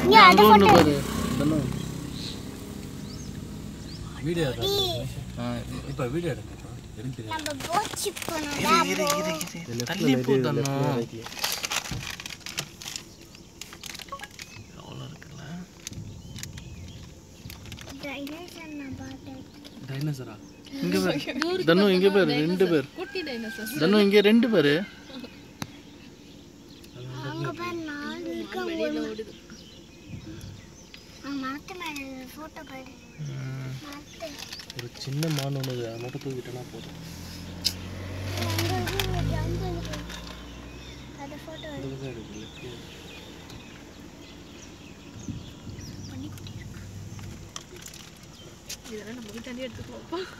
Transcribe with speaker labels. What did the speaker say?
Speaker 1: இங்க அந்த
Speaker 2: அங்க ஒன்று
Speaker 1: photo
Speaker 2: பாரு தனு
Speaker 3: வீடியோ இப்போ வீடியோ எடுங்க எனக்கு தெரியாது
Speaker 1: நம்ம போட் ஷிப் போனோம்ல
Speaker 2: தள்ளி போ தனு எவ்வளோ இருக்குல்ல
Speaker 1: டைனோசர் நான் பார்த்தேன்
Speaker 3: டைனோசரா
Speaker 2: இங்க பாரு தனு இங்க பாரு ரெண்டு பேர்
Speaker 4: குட்டி டைனோசர்
Speaker 2: தனு இங்க ரெண்டு பேரு
Speaker 1: அங்க பாரு நாலு இருக்கு
Speaker 4: வெளியில ஓடுது
Speaker 1: மரத்து மேல போட்டோ பாரு மரத்து
Speaker 3: ஒரு சின்ன மான் ஒன்று அதை மட்டும் தூக்கிட்டேன்னா போதும்
Speaker 1: அங்க இருக்கு ஜம்ப் இருக்கு அது போட்டோ
Speaker 3: இதுதான் இருக்கு லெஃப்ட்
Speaker 4: இதெல்லாம் நம்ம வீட்டாண்டே எடுத்துக்கலாம்